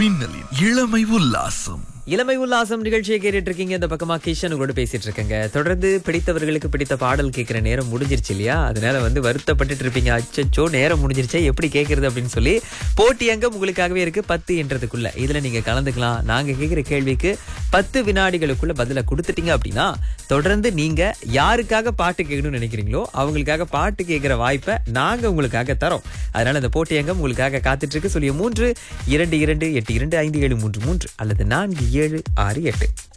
மின்னலின் இளமை உல்லாசம் இளமை உல்லாசம் நிகழ்ச்சியை கேட்டுட்டு இருக்கீங்க இந்த பக்கமா கிஷன் உங்களோட பேசிட்டு இருக்கேங்க தொடர்ந்து பிடித்தவர்களுக்கு பிடித்த பாடல் கேட்கிற நேரம் முடிஞ்சிருச்சு இல்லையா அதனால வந்து வருத்தப்பட்டுட்டு இருப்பீங்க அச்சச்சோ நேரம் முடிஞ்சிருச்சே எப்படி கேட்கறது அப்படின்னு சொல்லி போட்டி அங்கம் உங்களுக்காகவே இருக்கு பத்து என்றதுக்குள்ள இதுல நீங்க கலந்துக்கலாம் நாங்க கேட்கிற கேள்விக்கு பத்து வினாடிகளுக்குள்ள பதில கொடுத்துட்டீங்க அப்படின்னா தொடர்ந்து நீங்க யாருக்காக பாட்டு கேட்கணும்னு நினைக்கிறீங்களோ அவங்களுக்காக பாட்டு கேட்கிற வாய்ப்பை நாங்க உங்களுக்காக தரோம் அதனால இந்த போட்டி அங்கம் உங்களுக்காக காத்துட்டு இருக்கு சொல்லிய மூன்று இரண்டு இரண்டு எட்டு இரண்டு ஐந்து ஏழு மூன்று மூன்று அல்லது நான்கு ஏழு ஆறு எட்டு